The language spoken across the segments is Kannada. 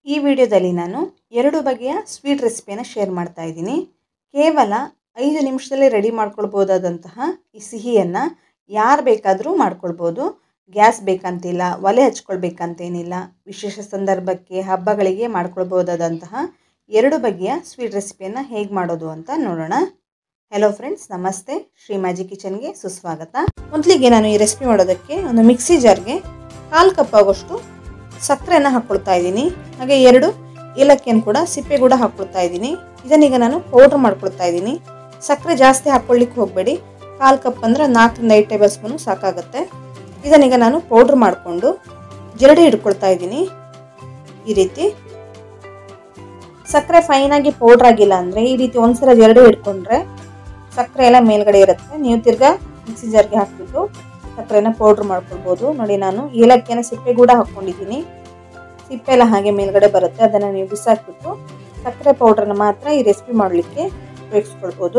ಈ ವಿಡಿಯೋದಲ್ಲಿ ನಾನು ಎರಡು ಬಗೆಯ ಸ್ವೀಟ್ ರೆಸಿಪಿಯನ್ನು ಶೇರ್ ಮಾಡ್ತಾ ಇದ್ದೀನಿ ಕೇವಲ ಐದು ನಿಮಿಷದಲ್ಲಿ ರೆಡಿ ಮಾಡ್ಕೊಳ್ಬೋದಾದಂತಹ ಈ ಸಿಹಿಯನ್ನು ಯಾರು ಬೇಕಾದರೂ ಮಾಡ್ಕೊಳ್ಬೋದು ಗ್ಯಾಸ್ ಬೇಕಂತಿಲ್ಲ ಒಲೆ ಹಚ್ಕೊಳ್ಬೇಕಂತೇನಿಲ್ಲ ವಿಶೇಷ ಸಂದರ್ಭಕ್ಕೆ ಹಬ್ಬಗಳಿಗೆ ಮಾಡ್ಕೊಳ್ಬೋದಾದಂತಹ ಎರಡು ಬಗೆಯ ಸ್ವೀಟ್ ರೆಸಿಪಿಯನ್ನು ಹೇಗೆ ಮಾಡೋದು ಅಂತ ನೋಡೋಣ ಹೆಲೋ ಫ್ರೆಂಡ್ಸ್ ನಮಸ್ತೆ ಶ್ರೀ ಮ್ಯಾಜಿ ಕಿಚನ್ಗೆ ಸುಸ್ವಾಗತ ಮೊದಲಿಗೆ ನಾನು ಈ ರೆಸಿಪಿ ಮಾಡೋದಕ್ಕೆ ಒಂದು ಮಿಕ್ಸಿ ಜಾರ್ಗೆ ಕಾಲು ಕಪ್ ಆಗೋಷ್ಟು ಸಕ್ಕರೆನ ಹಾಕ್ಕೊಳ್ತಾ ಇದ್ದೀನಿ ಹಾಗೆ ಎರಡು ಏಲಕ್ಕಿಯನ್ನು ಕೂಡ ಸಿಪ್ಪೆ ಕೂಡ ಹಾಕ್ಕೊಳ್ತಾ ಇದ್ದೀನಿ ಇದನ್ನೀಗ ನಾನು ಪೌಡ್ರ್ ಮಾಡ್ಕೊಳ್ತಾ ಇದ್ದೀನಿ ಸಕ್ಕರೆ ಜಾಸ್ತಿ ಹಾಕ್ಕೊಳ್ಳಿಕ್ಕೆ ಹೋಗಬೇಡಿ ಕಾಲು ಕಪ್ ಅಂದರೆ ನಾಲ್ಕರಿಂದ ಐದು ಟೇಬಲ್ ಸ್ಪೂನು ಸಾಕಾಗುತ್ತೆ ಇದನ್ನೀಗ ನಾನು ಪೌಡ್ರ್ ಮಾಡಿಕೊಂಡು ಜರಡಿ ಹಿಡ್ಕೊಳ್ತಾ ಇದ್ದೀನಿ ಈ ರೀತಿ ಸಕ್ಕರೆ ಫೈನಾಗಿ ಪೌಡ್ರ್ ಆಗಿಲ್ಲ ಅಂದರೆ ಈ ರೀತಿ ಒಂದ್ಸಲ ಜರಡಿ ಹಿಡ್ಕೊಂಡ್ರೆ ಸಕ್ಕರೆ ಎಲ್ಲ ಮೇಲ್ಗಡೆ ಇರುತ್ತೆ ನೀವು ತಿರ್ಗಾ ಮಿಕ್ಸಿ ಜಾರ್ಗೆ ಹಾಕ್ಬಿಟ್ಟು ಸಕ್ಕರೆನ ಪೌಡ್ರ್ ಮಾಡ್ಕೊಳ್ಬೋದು ನೋಡಿ ನಾನು ಏಲಕ್ಕಿಯನ್ನು ಸಿಪ್ಪೆ ಕೂಡ ಹಾಕ್ಕೊಂಡಿದ್ದೀನಿ ಸಿಪ್ಪೆ ಎಲ್ಲ ಹಾಗೆ ಮೇಲ್ಗಡೆ ಬರುತ್ತೆ ಅದನ್ನು ನೀವು ಬಿಸಾಕ್ಬಿಟ್ಟು ಸಕ್ಕರೆ ಪೌಡ್ರನ್ನ ಮಾತ್ರ ಈ ರೆಸಿಪಿ ಮಾಡಲಿಕ್ಕೆ ಉಪಯೋಗಿಸ್ಕೊಳ್ಬೋದು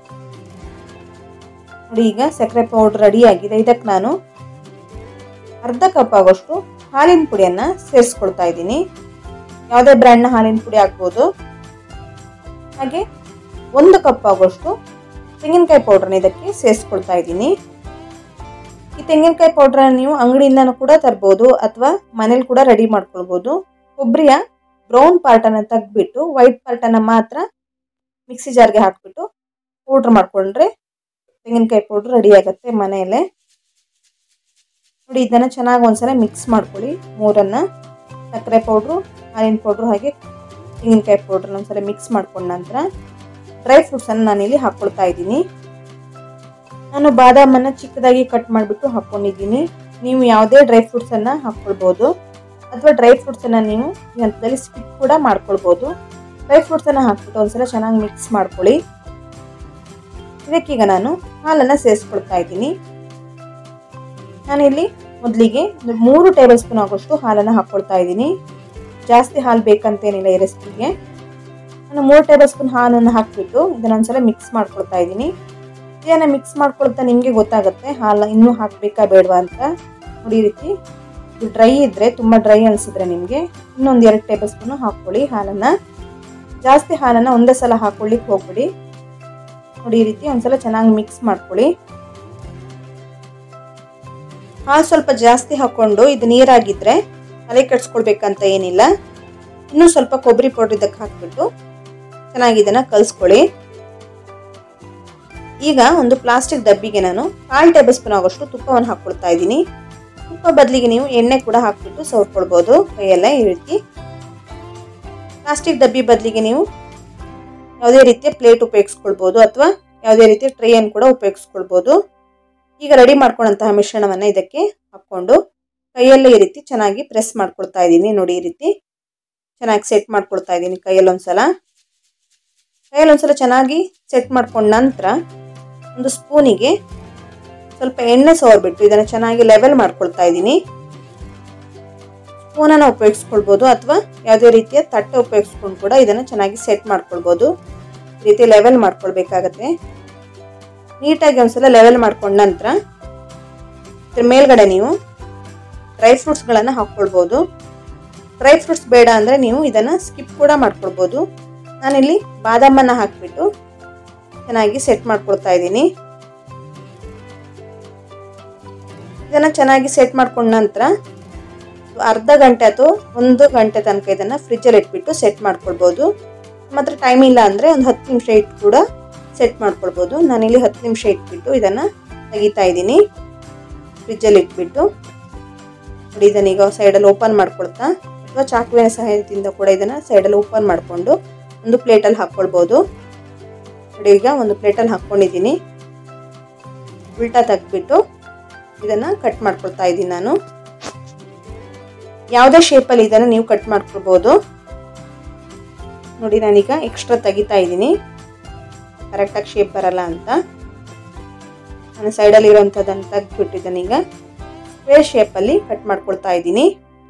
ನೋಡಿ ಈಗ ಸಕ್ಕರೆ ಪೌಡ್ರ್ ರೆಡಿ ಆಗಿದೆ ಇದಕ್ಕೆ ನಾನು ಅರ್ಧ ಕಪ್ ಆಗೋಷ್ಟು ಹಾಲಿನ ಪುಡಿಯನ್ನು ಸೇರಿಸ್ಕೊಳ್ತಾ ಇದ್ದೀನಿ ಯಾವುದೇ ಬ್ರ್ಯಾಂಡ್ನ ಹಾಲಿನ ಪುಡಿ ಹಾಕ್ಬೋದು ಹಾಗೆ ಒಂದು ಕಪ್ ಆಗೋಷ್ಟು ತೆಂಗಿನಕಾಯಿ ಪೌಡ್ರನ್ನ ಇದಕ್ಕೆ ಸೇರಿಸ್ಕೊಳ್ತಾ ಇದ್ದೀನಿ ಈ ತೆಂಗಿನಕಾಯಿ ಪೌಡ್ರ ನೀವು ಅಂಗಡಿಯಿಂದನೂ ಕೂಡ ತರ್ಬೋದು ಅಥವಾ ಮನೇಲಿ ಕೂಡ ರೆಡಿ ಮಾಡ್ಕೊಳ್ಬೋದು ಕೊಬ್ಬರಿಯ ಬ್ರೌನ್ ಪಾರ್ಟನ್ನು ತೆಗ್ದ್ಬಿಟ್ಟು ವೈಟ್ ಪಾರ್ಟನ್ನು ಮಾತ್ರ ಮಿಕ್ಸಿ ಜಾರ್ಗೆ ಹಾಕ್ಬಿಟ್ಟು ಪೌಡ್ರ್ ಮಾಡ್ಕೊಂಡ್ರೆ ತೆಂಗಿನಕಾಯಿ ಪೌಡ್ರ್ ರೆಡಿ ಆಗುತ್ತೆ ಮನೆಯಲ್ಲೇ ನೋಡಿ ಇದನ್ನು ಚೆನ್ನಾಗಿ ಒಂದ್ಸಲ ಮಿಕ್ಸ್ ಮಾಡ್ಕೊಳ್ಳಿ ಮೂರನ್ನು ಸಕ್ಕರೆ ಪೌಡ್ರು ಹಾಲಿನ ಪೌಡ್ರು ಹಾಗೆ ತೆಂಗಿನಕಾಯಿ ಪೌಡ್ರನ್ನ ಒಂದ್ಸಲ ಮಿಕ್ಸ್ ಮಾಡ್ಕೊಂಡ ನಂತರ ಡ್ರೈ ಫ್ರೂಟ್ಸನ್ನು ನಾನಿಲ್ಲಿ ಹಾಕ್ಕೊಳ್ತಾ ಇದ್ದೀನಿ ನಾನು ಬಾದಾಮನ್ನು ಚಿಕ್ಕದಾಗಿ ಕಟ್ ಮಾಡಿಬಿಟ್ಟು ಹಾಕ್ಕೊಂಡಿದ್ದೀನಿ ನೀವು ಯಾವುದೇ ಡ್ರೈ ಫ್ರೂಟ್ಸನ್ನು ಹಾಕ್ಕೊಳ್ಬೋದು ಅಥವಾ ಡ್ರೈ ಫ್ರೂಟ್ಸನ್ನು ನೀವು ಈ ಹಂತದಲ್ಲಿ ಸ್ಕಿಪ್ ಕೂಡ ಮಾಡ್ಕೊಳ್ಬೋದು ಡ್ರೈ ಫ್ರೂಟ್ಸನ್ನು ಹಾಕ್ಬಿಟ್ಟು ಒಂದ್ಸಲ ಚೆನ್ನಾಗಿ ಮಿಕ್ಸ್ ಮಾಡ್ಕೊಳ್ಳಿ ಇದಕ್ಕೀಗ ನಾನು ಹಾಲನ್ನು ಸೇರಿಸ್ಕೊಳ್ತಾ ಇದ್ದೀನಿ ನಾನಿಲ್ಲಿ ಮೊದಲಿಗೆ ಒಂದು ಮೂರು ಟೇಬಲ್ ಸ್ಪೂನ್ ಆಗೋಷ್ಟು ಹಾಲನ್ನು ಹಾಕ್ಕೊಳ್ತಾ ಇದ್ದೀನಿ ಜಾಸ್ತಿ ಹಾಲು ಬೇಕಂತೇನಿಲ್ಲ ಈ ರೆಸಿಪಿಗೆ ನಾನು ಮೂರು ಟೇಬಲ್ ಸ್ಪೂನ್ ಹಾಲನ್ನು ಹಾಕಿಬಿಟ್ಟು ಇದನ್ನ ಒಂದ್ಸಲ ಮಿಕ್ಸ್ ಮಾಡ್ಕೊಳ್ತಾ ಇದ್ದೀನಿ ಇದನ್ನು ಮಿಕ್ಸ್ ಮಾಡ್ಕೊಳ್ತಾ ನಿಮಗೆ ಗೊತ್ತಾಗುತ್ತೆ ಹಾಲು ಇನ್ನೂ ಹಾಕಬೇಕಾ ಬೇಡವಾ ಅಂತ ನೋಡಿ ಈ ರೀತಿ ಇದು ಡ್ರೈ ಇದ್ದರೆ ತುಂಬ ಡ್ರೈ ಅನಿಸಿದ್ರೆ ನಿಮಗೆ ಇನ್ನೊಂದು ಎರಡು ಟೇಬಲ್ ಸ್ಪೂನು ಹಾಕ್ಕೊಳ್ಳಿ ಹಾಲನ್ನು ಜಾಸ್ತಿ ಹಾಲನ್ನು ಒಂದೇ ಸಲ ಹಾಕ್ಕೊಳ್ಳಿಕ್ಕೆ ಹೋಗ್ಬಿಡಿ ನೋಡಿ ಈ ರೀತಿ ಒಂದ್ಸಲ ಚೆನ್ನಾಗಿ ಮಿಕ್ಸ್ ಮಾಡ್ಕೊಳ್ಳಿ ಹಾಲು ಸ್ವಲ್ಪ ಜಾಸ್ತಿ ಹಾಕ್ಕೊಂಡು ಇದು ನೀರಾಗಿದ್ದರೆ ತಲೆ ಕೆಡ್ಸ್ಕೊಳ್ಬೇಕಂತ ಏನಿಲ್ಲ ಇನ್ನೂ ಸ್ವಲ್ಪ ಕೊಬ್ಬರಿ ಪೌಡ್ರ್ ಇದಕ್ಕೆ ಹಾಕ್ಬಿಟ್ಟು ಚೆನ್ನಾಗಿ ಇದನ್ನು ಕಲಿಸ್ಕೊಳ್ಳಿ ಈಗ ಒಂದು ಪ್ಲಾಸ್ಟಿಕ್ ಡಬ್ಬಿಗೆ ನಾನು ಕಾಲು ಟೇಬಲ್ ಸ್ಪೂನ್ ಆಗೋಷ್ಟು ತುಪ್ಪವನ್ನು ಹಾಕ್ಕೊಳ್ತಾ ಇದ್ದೀನಿ ತುಪ್ಪ ಬದಲಿಗೆ ನೀವು ಎಣ್ಣೆ ಕೂಡ ಹಾಕ್ಬಿಟ್ಟು ಸವರ್ಕೊಳ್ಬೋದು ಕೈಯೆಲ್ಲ ಈ ರೀತಿ ಪ್ಲಾಸ್ಟಿಕ್ ಡಬ್ಬಿ ಬದಲಿಗೆ ನೀವು ಯಾವುದೇ ರೀತಿಯ ಪ್ಲೇಟ್ ಉಪಯೋಗಿಸ್ಕೊಳ್ಬೋದು ಅಥವಾ ಯಾವುದೇ ರೀತಿಯ ಟ್ರೇಯನ್ನು ಕೂಡ ಉಪಯೋಗಿಸ್ಕೊಳ್ಬೋದು ಈಗ ರೆಡಿ ಮಾಡ್ಕೊಂಡಂತಹ ಮಿಶ್ರಣವನ್ನು ಇದಕ್ಕೆ ಹಾಕ್ಕೊಂಡು ಕೈಯಲ್ಲೇ ಈ ರೀತಿ ಚೆನ್ನಾಗಿ ಪ್ರೆಸ್ ಮಾಡ್ಕೊಳ್ತಾ ಇದ್ದೀನಿ ನೋಡಿ ಈ ರೀತಿ ಚೆನ್ನಾಗಿ ಸೆಟ್ ಮಾಡ್ಕೊಳ್ತಾ ಇದ್ದೀನಿ ಕೈಯಲ್ಲಿ ಒಂದ್ಸಲ ಕೈಯಲ್ಲಿ ಒಂದ್ಸಲ ಚೆನ್ನಾಗಿ ಸೆಟ್ ಮಾಡ್ಕೊಂಡ ನಂತರ ಒಂದು ಸ್ಪೂನಿಗೆ ಸ್ವಲ್ಪ ಎಣ್ಣೆ ಸವರ್ಬಿಟ್ಟು ಇದನ್ನು ಚೆನ್ನಾಗಿ ಲೆವೆಲ್ ಮಾಡ್ಕೊಳ್ತಾ ಇದ್ದೀನಿ ಸ್ಪೂನನ್ನು ಉಪಯೋಗಿಸ್ಕೊಳ್ಬೋದು ಅಥವಾ ಯಾವುದೇ ರೀತಿಯ ತಟ್ಟೆ ಉಪಯೋಗಿಸ್ಕೊಂಡು ಕೂಡ ಇದನ್ನು ಚೆನ್ನಾಗಿ ಸೆಟ್ ಮಾಡ್ಕೊಳ್ಬೋದು ಈ ರೀತಿ ಲೆವೆಲ್ ಮಾಡ್ಕೊಳ್ಬೇಕಾಗತ್ತೆ ನೀಟಾಗಿ ಒಂದ್ಸಲ ಲೆವೆಲ್ ಮಾಡ್ಕೊಂಡ ನಂತರ ಇದ್ರ ಮೇಲ್ಗಡೆ ನೀವು ಡ್ರೈ ಫ್ರೂಟ್ಸ್ಗಳನ್ನು ಹಾಕ್ಕೊಳ್ಬೋದು ಡ್ರೈ ಫ್ರೂಟ್ಸ್ ಬೇಡ ಅಂದರೆ ನೀವು ಇದನ್ನು ಸ್ಕಿಪ್ ಕೂಡ ಮಾಡ್ಕೊಳ್ಬೋದು ನಾನಿಲ್ಲಿ ಬಾದಾಮನ್ನು ಹಾಕಿಬಿಟ್ಟು ಚೆನ್ನಾಗಿ ಸೆಟ್ ಮಾಡ್ಕೊಳ್ತಾ ಇದ್ದೀನಿ ಇದನ್ನು ಚೆನ್ನಾಗಿ ಸೆಟ್ ಮಾಡ್ಕೊಂಡ ನಂತರ ಅರ್ಧ ಗಂಟೆ ಅಥವಾ ಒಂದು ಗಂಟೆ ತನಕ ಇದನ್ನು ಫ್ರಿಜ್ಜಲ್ಲಿ ಇಟ್ಬಿಟ್ಟು ಸೆಟ್ ಮಾಡ್ಕೊಳ್ಬೋದು ಮಾತ್ರ ಟೈಮ್ ಇಲ್ಲ ಅಂದರೆ ಒಂದು ಹತ್ತು ನಿಮಿಷ ಇಟ್ಟು ಕೂಡ ಸೆಟ್ ಮಾಡ್ಕೊಳ್ಬೋದು ನಾನಿಲ್ಲಿ ಹತ್ತು ನಿಮಿಷ ಇಟ್ಬಿಟ್ಟು ಇದನ್ನು ತೆಗಿತಾ ಇದ್ದೀನಿ ಫ್ರಿಜ್ಜಲ್ಲಿ ಇಟ್ಬಿಟ್ಟು ನೋಡಿ ಇದನ್ನೀಗ ಸೈಡಲ್ಲಿ ಓಪನ್ ಮಾಡ್ಕೊಳ್ತಾ ಅಥವಾ ಚಾಕುವಿನ ಸಹಾಯದಿಂದ ಕೂಡ ಇದನ್ನು ಸೈಡಲ್ಲಿ ಓಪನ್ ಮಾಡಿಕೊಂಡು ಒಂದು ಪ್ಲೇಟಲ್ಲಿ ಹಾಕ್ಕೊಳ್ಬೋದು ನೋಡಿ ಈಗ ಒಂದು ಪ್ಲೇಟಲ್ಲಿ ಹಾಕ್ಕೊಂಡಿದ್ದೀನಿ ಉಲ್ಟಾ ತೆಗ್ದ್ಬಿಟ್ಟು ಇದನ್ನು ಕಟ್ ಮಾಡ್ಕೊಳ್ತಾ ಇದ್ದೀನಿ ನಾನು ಯಾವುದೇ ಶೇಪಲ್ಲಿ ಇದನ್ನು ನೀವು ಕಟ್ ಮಾಡ್ಕೊಳ್ಬೋದು ನೋಡಿ ನಾನೀಗ ಎಕ್ಸ್ಟ್ರಾ ತೆಗಿತಾ ಇದ್ದೀನಿ ಕರೆಕ್ಟಾಗಿ ಶೇಪ್ ಬರಲ್ಲ ಅಂತ ನಾನು ಸೈಡಲ್ಲಿ ಇರೋವಂಥದ್ದನ್ನು ತೆಗೆದ್ಬಿಟ್ಟಿದ್ದೇನೆ ಈಗ ಸ್ಕ್ವೇರ್ ಶೇಪಲ್ಲಿ ಕಟ್ ಮಾಡ್ಕೊಳ್ತಾ ಇದ್ದೀನಿ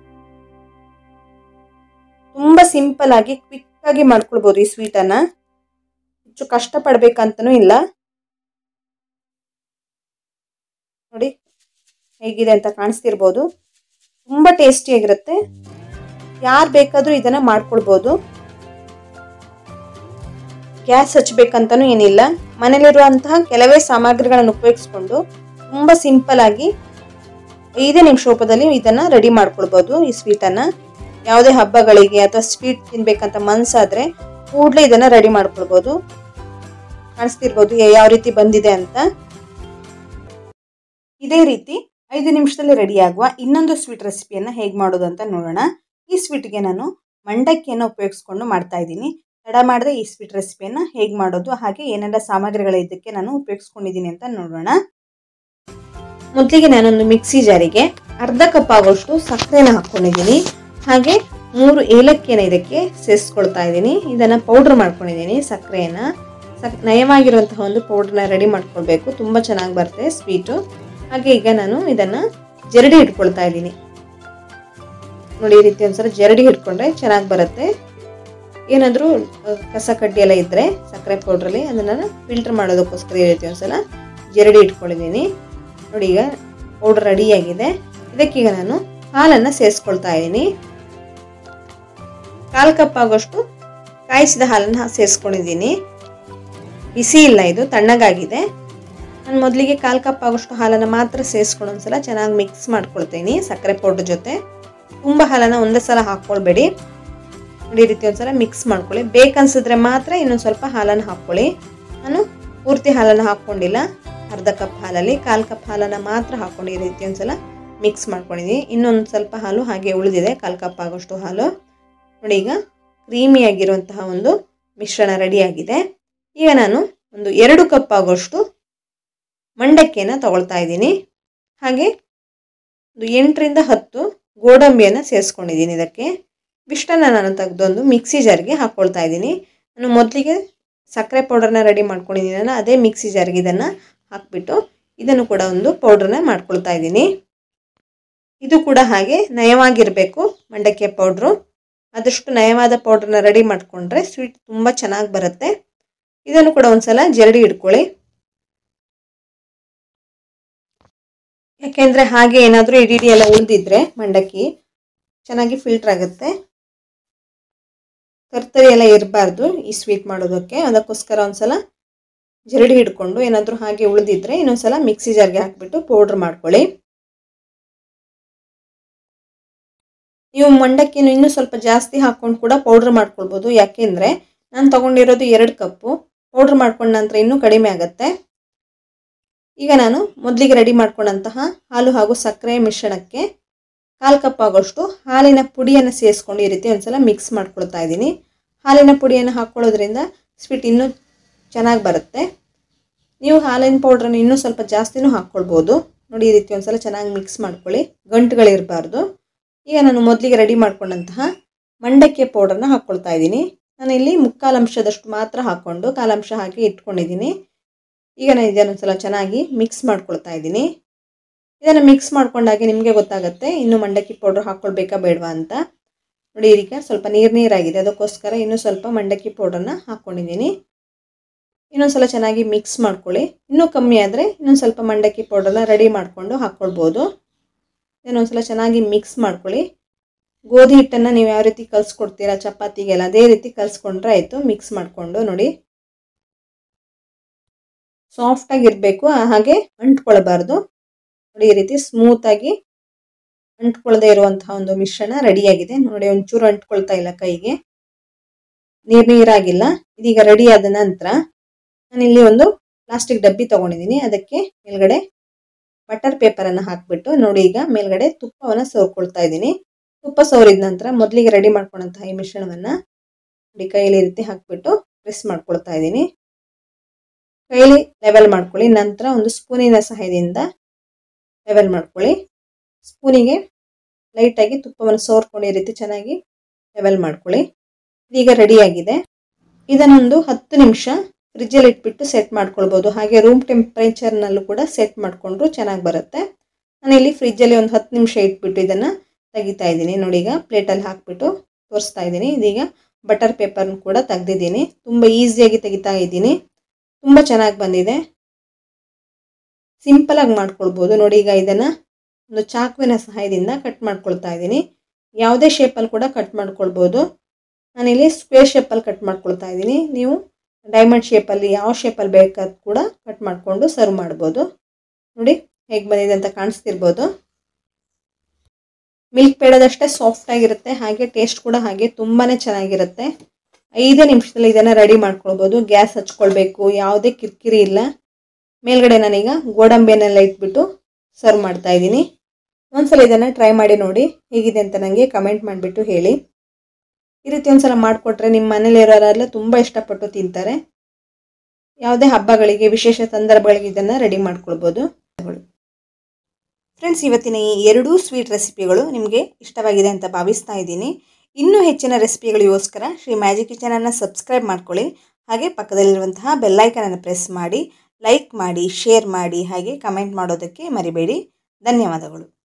ತುಂಬ ಸಿಂಪಲ್ ಆಗಿ ಕ್ವಿಕ್ ಆಗಿ ಮಾಡ್ಕೊಳ್ಬೋದು ಈ ಸ್ವೀಟನ್ನು ಹೆಚ್ಚು ಕಷ್ಟಪಡ್ಬೇಕಂತನೂ ಇಲ್ಲ ನೋಡಿ ಹೇಗಿದೆ ಅಂತ ಕಾಣಿಸ್ತಿರ್ಬೋದು ತುಂಬ ಟೇಸ್ಟಿಯಾಗಿರುತ್ತೆ ಯಾರು ಬೇಕಾದರೂ ಇದನ್ನ ಮಾಡ್ಕೊಳ್ಬೋದು ಗ್ಯಾಸ್ ಹಚ್ಚಬೇಕಂತನೂ ಏನಿಲ್ಲ ಮನೇಲಿರುವಂತಹ ಕೆಲವೇ ಸಾಮಗ್ರಿಗಳನ್ನು ಉಪಯೋಗಿಸ್ಕೊಂಡು ತುಂಬ ಸಿಂಪಲ್ ಆಗಿ ಐದೇ ನಿಮಿಷ ರೂಪದಲ್ಲಿ ಇದನ್ನ ರೆಡಿ ಮಾಡ್ಕೊಳ್ಬೋದು ಈ ಸ್ವೀಟನ್ನು ಯಾವುದೇ ಹಬ್ಬಗಳಿಗೆ ಅಥವಾ ಸ್ವೀಟ್ ತಿನ್ಬೇಕಂತ ಮನ್ಸಾದ್ರೆ ಕೂಡಲೇ ಇದನ್ನ ರೆಡಿ ಮಾಡ್ಕೊಳ್ಬೋದು ಕಾಣಿಸ್ತಿರ್ಬೋದು ಯಾವ ರೀತಿ ಬಂದಿದೆ ಅಂತ ಇದೇ ರೀತಿ ಐದು ನಿಮಿಷದಲ್ಲಿ ರೆಡಿ ಆಗುವ ಇನ್ನೊಂದು ಸ್ವೀಟ್ ರೆಸಿಪಿಯನ್ನು ಹೇಗೆ ಮಾಡೋದು ಅಂತ ನೋಡೋಣ ಈ ಸ್ವೀಟ್ಗೆ ನಾನು ಮಂಡಕ್ಕಿಯನ್ನು ಉಪಯೋಗಿಸ್ಕೊಂಡು ಮಾಡ್ತಾ ಇದ್ದೀನಿ ತಡ ಮಾಡದೆ ಈ ಸ್ವೀಟ್ ರೆಸಿಪಿಯನ್ನು ಹೇಗೆ ಮಾಡೋದು ಹಾಗೆ ಏನೆಲ್ಲ ಸಾಮಗ್ರಿಗಳು ಇದಕ್ಕೆ ನಾನು ಉಪಯೋಗಿಸ್ಕೊಂಡಿದ್ದೀನಿ ಅಂತ ನೋಡೋಣ ಮೊದಲಿಗೆ ನಾನೊಂದು ಮಿಕ್ಸಿ ಜಾರಿಗೆ ಅರ್ಧ ಕಪ್ ಆಗೋಷ್ಟು ಸಕ್ಕರೆನ ಹಾಕ್ಕೊಂಡಿದ್ದೀನಿ ಹಾಗೆ ಮೂರು ಏಲಕ್ಕಿಯನ್ನು ಇದಕ್ಕೆ ಸೇರಿಸ್ಕೊಳ್ತಾ ಇದ್ದೀನಿ ಇದನ್ನು ಪೌಡ್ರ್ ಮಾಡ್ಕೊಂಡಿದ್ದೀನಿ ಸಕ್ಕರೆಯನ್ನು ಸಕ್ ನಯವಾಗಿರುವಂತಹ ಒಂದು ಪೌಡ್ರನ್ನ ರೆಡಿ ಮಾಡ್ಕೊಳ್ಬೇಕು ತುಂಬ ಚೆನ್ನಾಗಿ ಬರುತ್ತೆ ಸ್ವೀಟು ಹಾಗೆ ಈಗ ನಾನು ಇದನ್ನು ಜರಡಿ ಇಟ್ಕೊಳ್ತಾ ಇದ್ದೀನಿ ನೋಡಿ ಈ ರೀತಿ ಒಂದ್ಸಲ ಜರಡಿ ಹಿಡ್ಕೊಂಡ್ರೆ ಚೆನ್ನಾಗಿ ಬರುತ್ತೆ ಏನಾದರೂ ಕಸ ಕಡ್ಡಿ ಎಲ್ಲ ಇದ್ದರೆ ಸಕ್ಕರೆ ಪೌಡ್ರಲ್ಲಿ ಅದನ್ನು ಫಿಲ್ಟರ್ ಮಾಡೋದಕ್ಕೋಸ್ಕರ ಈ ರೀತಿ ಒಂದ್ಸಲ ಜರಡಿ ಇಟ್ಕೊಂಡಿದ್ದೀನಿ ನೋಡಿ ಈಗ ಪೌಡರ್ ರೆಡಿಯಾಗಿದೆ ಇದಕ್ಕೀಗ ನಾನು ಹಾಲನ್ನು ಸೇರಿಸ್ಕೊಳ್ತಾ ಇದ್ದೀನಿ ಕಾಲು ಕಪ್ ಆಗೋಷ್ಟು ಕಾಯಿಸಿದ ಹಾಲನ್ನು ಸೇರಿಸ್ಕೊಂಡಿದ್ದೀನಿ ಬಿಸಿ ಇಲ್ಲ ಇದು ತಣ್ಣಗಾಗಿದೆ ನಾನು ಮೊದಲಿಗೆ ಕಾಲು ಕಪ್ ಆಗೋಷ್ಟು ಹಾಲನ್ನು ಮಾತ್ರ ಸೇರಿಸ್ಕೊಂಡು ಒಂದ್ಸಲ ಚೆನ್ನಾಗಿ ಮಿಕ್ಸ್ ಮಾಡ್ಕೊಳ್ತೀನಿ ಸಕ್ಕರೆ ಪೌಡ್ರ್ ಜೊತೆ ತುಂಬ ಹಾಲನ್ನು ಒಂದೇ ಸಲ ಹಾಕ್ಕೊಳ್ಬೇಡಿ ನೋಡಿ ಈ ರೀತಿ ಒಂದ್ಸಲ ಮಿಕ್ಸ್ ಮಾಡ್ಕೊಳ್ಳಿ ಬೇಕನ್ಸಿದ್ರೆ ಮಾತ್ರ ಇನ್ನೊಂದು ಸ್ವಲ್ಪ ಹಾಲನ್ನು ಹಾಕ್ಕೊಳ್ಳಿ ನಾನು ಪೂರ್ತಿ ಹಾಲನ್ನು ಹಾಕ್ಕೊಂಡಿಲ್ಲ ಅರ್ಧ ಕಪ್ ಹಾಲಲ್ಲಿ ಕಾಲು ಕಪ್ ಹಾಲನ್ನು ಮಾತ್ರ ಹಾಕ್ಕೊಂಡು ಈ ರೀತಿ ಒಂದ್ಸಲ ಮಿಕ್ಸ್ ಮಾಡ್ಕೊಂಡಿದ್ದೀನಿ ಇನ್ನೊಂದು ಸ್ವಲ್ಪ ಹಾಲು ಹಾಗೆ ಉಳಿದಿದೆ ಕಾಲು ಕಪ್ ಆಗೋಷ್ಟು ಹಾಲು ನೋಡಿ ಈಗ ಕ್ರೀಮಿಯಾಗಿರುವಂತಹ ಒಂದು ಮಿಶ್ರಣ ರೆಡಿಯಾಗಿದೆ ಈಗ ನಾನು ಒಂದು ಎರಡು ಕಪ್ ಆಗೋಷ್ಟು ಮಂಡಕ್ಕಿಯನ್ನು ತಗೊಳ್ತಾ ಇದ್ದೀನಿ ಹಾಗೆ ಒಂದು ಎಂಟರಿಂದ ಹತ್ತು ಗೋಡಂಬಿಯನ್ನು ಸೇರಿಸ್ಕೊಂಡಿದ್ದೀನಿ ಇದಕ್ಕೆ ಇಷ್ಟನ್ನು ನಾನು ತೆಗೆದೊಂದು ಮಿಕ್ಸಿ ಜಾರ್ಗೆ ಹಾಕ್ಕೊಳ್ತಾ ಇದ್ದೀನಿ ನಾನು ಮೊದಲಿಗೆ ಸಕ್ಕರೆ ಪೌಡರ್ನ ರೆಡಿ ಮಾಡ್ಕೊಂಡಿದ್ದೀನಲ್ಲ ಅದೇ ಮಿಕ್ಸಿ ಜಾರ್ಗೆ ಇದನ್ನು ಹಾಕ್ಬಿಟ್ಟು ಇದನ್ನು ಕೂಡ ಒಂದು ಪೌಡ್ರನ್ನ ಮಾಡ್ಕೊಳ್ತಾ ಇದ್ದೀನಿ ಇದು ಕೂಡ ಹಾಗೆ ನಯವಾಗಿರಬೇಕು ಮಂಡಕ್ಕಿ ಪೌಡ್ರು ಆದಷ್ಟು ನಯವಾದ ಪೌಡ್ರನ್ನ ರೆಡಿ ಮಾಡಿಕೊಂಡ್ರೆ ಸ್ವೀಟ್ ತುಂಬ ಚೆನ್ನಾಗಿ ಬರುತ್ತೆ ಇದನ್ನು ಕೂಡ ಒಂದ್ಸಲ ಜರಡಿ ಇಟ್ಕೊಳ್ಳಿ ಯಾಕೆಂದರೆ ಹಾಗೆ ಏನಾದರೂ ಇಡೀ ಎಲ್ಲ ಉಳಿದಿದ್ರೆ ಮಂಡಕ್ಕಿ ಚೆನ್ನಾಗಿ ಫಿಲ್ಟರ್ ಆಗುತ್ತೆ ತರ್ತರಿ ಎಲ್ಲ ಇರಬಾರ್ದು ಈ ಸ್ವೀಟ್ ಮಾಡೋದಕ್ಕೆ ಅದಕ್ಕೋಸ್ಕರ ಒಂದ್ಸಲ ಜರಡಿ ಹಿಡ್ಕೊಂಡು ಏನಾದರೂ ಹಾಗೆ ಉಳಿದಿದ್ರೆ ಇನ್ನೊಂದ್ಸಲ ಮಿಕ್ಸಿ ಜಾರ್ಗೆ ಹಾಕ್ಬಿಟ್ಟು ಪೌಡ್ರ್ ಮಾಡ್ಕೊಳ್ಳಿ ನೀವು ಮಂಡಕ್ಕಿನ ಇನ್ನೂ ಸ್ವಲ್ಪ ಜಾಸ್ತಿ ಹಾಕ್ಕೊಂಡು ಕೂಡ ಪೌಡ್ರ್ ಮಾಡ್ಕೊಳ್ಬೋದು ಯಾಕೆಂದರೆ ನಾನು ತೊಗೊಂಡಿರೋದು ಎರಡು ಕಪ್ಪು ಪೌಡ್ರ್ ಮಾಡ್ಕೊಂಡ ನಂತರ ಇನ್ನೂ ಕಡಿಮೆ ಆಗುತ್ತೆ ಈಗ ನಾನು ಮೊದಲಿಗೆ ರೆಡಿ ಮಾಡ್ಕೊಂಡಂತಹ ಹಾಲು ಹಾಗೂ ಸಕ್ಕರೆ ಮಿಶ್ರಣಕ್ಕೆ ಕಾಲು ಕಪ್ ಆಗೋಷ್ಟು ಹಾಲಿನ ಪುಡಿಯನ್ನು ಸೇರಿಸ್ಕೊಂಡು ಈ ರೀತಿ ಒಂದ್ಸಲ ಮಿಕ್ಸ್ ಮಾಡ್ಕೊಳ್ತಾ ಇದ್ದೀನಿ ಹಾಲಿನ ಪುಡಿಯನ್ನು ಹಾಕ್ಕೊಳ್ಳೋದ್ರಿಂದ ಸ್ವೀಟ್ ಇನ್ನೂ ಚೆನ್ನಾಗಿ ಬರುತ್ತೆ ನೀವು ಹಾಲಿನ ಪೌಡ್ರನ್ನು ಇನ್ನೂ ಸ್ವಲ್ಪ ಜಾಸ್ತಿನೂ ಹಾಕ್ಕೊಳ್ಬೋದು ನೋಡಿ ಈ ರೀತಿ ಒಂದ್ಸಲ ಚೆನ್ನಾಗಿ ಮಿಕ್ಸ್ ಮಾಡ್ಕೊಳ್ಳಿ ಗಂಟುಗಳಿರಬಾರ್ದು ಈಗ ನಾನು ಮೊದಲಿಗೆ ರೆಡಿ ಮಾಡ್ಕೊಂಡಂತಹ ಮಂಡಕ್ಕಿ ಪೌಡರ್ನ ಹಾಕ್ಕೊಳ್ತಾ ಇದ್ದೀನಿ ನಾನು ಇಲ್ಲಿ ಮುಕ್ಕಾಲು ಅಂಶದಷ್ಟು ಮಾತ್ರ ಹಾಕ್ಕೊಂಡು ಕಾಲಂಶ ಹಾಕಿ ಇಟ್ಕೊಂಡಿದ್ದೀನಿ ಈಗ ನಾನು ಇದನ್ನೊಂದ್ಸಲ ಚೆನ್ನಾಗಿ ಮಿಕ್ಸ್ ಮಾಡ್ಕೊಳ್ತಾ ಇದ್ದೀನಿ ಇದನ್ನು ಮಿಕ್ಸ್ ಮಾಡ್ಕೊಂಡಾಗೆ ನಿಮಗೆ ಗೊತ್ತಾಗುತ್ತೆ ಇನ್ನು ಮಂಡಕ್ಕಿ ಪೌಡ್ರ್ ಹಾಕ್ಕೊಳ್ಬೇಕಾ ಬೇಡವಾ ಅಂತ ನೋಡಿ ಈಗ ಸ್ವಲ್ಪ ನೀರು ನೀರಾಗಿದೆ ಅದಕ್ಕೋಸ್ಕರ ಇನ್ನೂ ಸ್ವಲ್ಪ ಮಂಡಕ್ಕಿ ಪೌಡ್ರನ್ನ ಹಾಕ್ಕೊಂಡಿದ್ದೀನಿ ಇನ್ನೊಂದು ಸಲ ಚೆನ್ನಾಗಿ ಮಿಕ್ಸ್ ಮಾಡ್ಕೊಳ್ಳಿ ಇನ್ನೂ ಕಮ್ಮಿ ಆದರೆ ಇನ್ನೊಂದು ಸ್ವಲ್ಪ ಮಂಡಕ್ಕಿ ಪೌಡರ್ನ ರೆಡಿ ಮಾಡಿಕೊಂಡು ಹಾಕ್ಕೊಳ್ಬೋದು ಇದನ್ನೊಂದ್ಸಲ ಚೆನ್ನಾಗಿ ಮಿಕ್ಸ್ ಮಾಡ್ಕೊಳ್ಳಿ ಗೋಧಿ ಹಿಟ್ಟನ್ನು ನೀವು ಯಾವ ರೀತಿ ಕಲಿಸ್ಕೊಡ್ತೀರಾ ಚಪಾತಿಗೆಲ್ಲ ಅದೇ ರೀತಿ ಕಲಿಸ್ಕೊಂಡ್ರೆ ಆಯಿತು ಮಿಕ್ಸ್ ಮಾಡಿಕೊಂಡು ನೋಡಿ ಸಾಫ್ಟಾಗಿರಬೇಕು ಹಾಗೆ ಅಂಟ್ಕೊಳ್ಬಾರ್ದು ನೋಡಿ ಈ ರೀತಿ ಸ್ಮೂತಾಗಿ ಅಂಟ್ಕೊಳ್ಳದೆ ಇರುವಂತಹ ಒಂದು ಮಿಶ್ರಣ ರೆಡಿಯಾಗಿದೆ ನೋಡಿ ಒಂಚೂರು ಅಂಟ್ಕೊಳ್ತಾ ಇಲ್ಲ ಕೈಗೆ ನೀರು ನೀರಾಗಿಲ್ಲ ಇದೀಗ ರೆಡಿ ಆದ ನಂತರ ನಾನಿಲ್ಲಿ ಒಂದು ಪ್ಲಾಸ್ಟಿಕ್ ಡಬ್ಬಿ ತೊಗೊಂಡಿದ್ದೀನಿ ಅದಕ್ಕೆ ಮೇಲ್ಗಡೆ ಬಟರ್ ಪೇಪರನ್ನು ಹಾಕಿಬಿಟ್ಟು ನೋಡಿ ಈಗ ಮೇಲ್ಗಡೆ ತುಪ್ಪವನ್ನು ಸೋರ್ಕೊಳ್ತಾ ಇದ್ದೀನಿ ತುಪ್ಪ ಸೋರಿದ ನಂತರ ಮೊದಲಿಗೆ ರೆಡಿ ಮಾಡ್ಕೊಂಡಂತಹ ಈ ಮಿಶ್ರಣವನ್ನು ನೋಡಿ ಕೈಯಲ್ಲಿ ಈ ರೀತಿ ಹಾಕಿಬಿಟ್ಟು ಪ್ರೆಸ್ ಮಾಡ್ಕೊಳ್ತಾ ಇದ್ದೀನಿ ಕೈಲಿ ಲೆವೆಲ್ ಮಾಡ್ಕೊಳ್ಳಿ ನಂತರ ಒಂದು ಸ್ಪೂನಿನ ಸಹಾಯದಿಂದ ಲೆವೆಲ್ ಮಾಡ್ಕೊಳ್ಳಿ ಸ್ಪೂನಿಗೆ ಲೈಟಾಗಿ ತುಪ್ಪವನ್ನು ಸೋರ್ಕೊಂಡು ಈ ರೀತಿ ಚೆನ್ನಾಗಿ ಲೆವೆಲ್ ಮಾಡ್ಕೊಳ್ಳಿ ಇದೀಗ ರೆಡಿಯಾಗಿದೆ ಇದನ್ನೊಂದು ಹತ್ತು ನಿಮಿಷ ಫ್ರಿಜ್ಜಲ್ಲಿ ಇಟ್ಬಿಟ್ಟು ಸೆಟ್ ಮಾಡ್ಕೊಳ್ಬೋದು ಹಾಗೆ ರೂಮ್ ಟೆಂಪ್ರೇಚರ್ನಲ್ಲೂ ಕೂಡ ಸೆಟ್ ಮಾಡಿಕೊಂಡ್ರು ಚೆನ್ನಾಗಿ ಬರುತ್ತೆ ನಾನಿಲ್ಲಿ ಫ್ರಿಜ್ಜಲ್ಲಿ ಒಂದು ಹತ್ತು ನಿಮಿಷ ಇಟ್ಬಿಟ್ಟು ಇದನ್ನು ತೆಗಿತಾ ಇದ್ದೀನಿ ನೋಡಿ ಈಗ ಪ್ಲೇಟಲ್ಲಿ ಹಾಕ್ಬಿಟ್ಟು ತೋರಿಸ್ತಾ ಇದ್ದೀನಿ ಇದೀಗ ಬಟರ್ ಪೇಪರ್ನ ಕೂಡ ತೆಗ್ದಿದ್ದೀನಿ ತುಂಬ ಈಸಿಯಾಗಿ ತೆಗಿತಾ ಇದ್ದೀನಿ ತುಂಬ ಚೆನ್ನಾಗಿ ಬಂದಿದೆ ಸಿಂಪಲಾಗಿ ಮಾಡ್ಕೊಳ್ಬೋದು ನೋಡಿ ಈಗ ಇದನ್ನು ಒಂದು ಚಾಕುವಿನ ಸಹಾಯದಿಂದ ಕಟ್ ಮಾಡ್ಕೊಳ್ತಾ ಇದ್ದೀನಿ ಯಾವುದೇ ಶೇಪಲ್ಲಿ ಕೂಡ ಕಟ್ ಮಾಡ್ಕೊಳ್ಬೋದು ನಾನಿಲ್ಲಿ ಸ್ಕ್ವೇರ್ ಶೇಪಲ್ಲಿ ಕಟ್ ಮಾಡ್ಕೊಳ್ತಾ ಇದ್ದೀನಿ ನೀವು ಡೈಮಂಡ್ ಶೇಪಲ್ಲಿ ಯಾವ ಶೇಪಲ್ಲಿ ಬೇಕಾದ ಕೂಡ ಕಟ್ ಮಾಡಿಕೊಂಡು ಸರ್ವ್ ಮಾಡ್ಬೋದು ನೋಡಿ ಹೇಗೆ ಬಂದಿದೆ ಅಂತ ಕಾಣಿಸ್ತಿರ್ಬೋದು ಮಿಲ್ಕ್ ಪೇಡದಷ್ಟೇ ಸಾಫ್ಟ್ ಆಗಿರುತ್ತೆ ಹಾಗೆ ಟೇಸ್ಟ್ ಕೂಡ ಹಾಗೆ ತುಂಬಾ ಚೆನ್ನಾಗಿರುತ್ತೆ ಐದೇ ನಿಮಿಷದಲ್ಲಿ ಇದನ್ನು ರೆಡಿ ಮಾಡ್ಕೊಳ್ಬೋದು ಗ್ಯಾಸ್ ಹಚ್ಕೊಳ್ಬೇಕು ಯಾವುದೇ ಕಿರಿಕಿರಿ ಇಲ್ಲ ಮೇಲ್ಗಡೆ ನಾನೀಗ ಗೋಡಂಬಿಯನ್ನೆಲ್ಲ ಇಟ್ಬಿಟ್ಟು ಸರ್ವ್ ಮಾಡ್ತಾ ಇದ್ದೀನಿ ಒಂದ್ಸಲ ಇದನ್ನು ಟ್ರೈ ಮಾಡಿ ನೋಡಿ ಹೇಗಿದೆ ಅಂತ ನನಗೆ ಕಮೆಂಟ್ ಮಾಡಿಬಿಟ್ಟು ಹೇಳಿ ಈ ರೀತಿ ಒಂದ್ಸಲ ಮಾಡಿಕೊಟ್ರೆ ನಿಮ್ಮ ಮನೇಲಿರೋರೆಲ್ಲ ತುಂಬ ಇಷ್ಟಪಟ್ಟು ತಿಂತಾರೆ ಯಾವುದೇ ಹಬ್ಬಗಳಿಗೆ ವಿಶೇಷ ಸಂದರ್ಭಗಳಿಗೆ ಇದನ್ನು ರೆಡಿ ಮಾಡ್ಕೊಳ್ಬೋದು ಫ್ರೆಂಡ್ಸ್ ಇವತ್ತಿನ ಈ ಎರಡೂ ಸ್ವೀಟ್ ರೆಸಿಪಿಗಳು ನಿಮಗೆ ಇಷ್ಟವಾಗಿದೆ ಅಂತ ಭಾವಿಸ್ತಾ ಇದ್ದೀನಿ ಇನ್ನೂ ಹೆಚ್ಚಿನ ರೆಸಿಪಿಗಳಿಗೋಸ್ಕರ ಶ್ರೀ ಮ್ಯಾಜಿಕ್ ಕಿಚನನ್ನು ಸಬ್ಸ್ಕ್ರೈಬ್ ಮಾಡ್ಕೊಳ್ಳಿ ಹಾಗೆ ಪಕ್ಕದಲ್ಲಿರುವಂತಹ ಬೆಲ್ಲೈಕನನ್ನು ಪ್ರೆಸ್ ಮಾಡಿ ಲೈಕ್ ಮಾಡಿ ಶೇರ್ ಮಾಡಿ ಹಾಗೆ ಕಮೆಂಟ್ ಮಾಡೋದಕ್ಕೆ ಮರಿಬೇಡಿ ಧನ್ಯವಾದಗಳು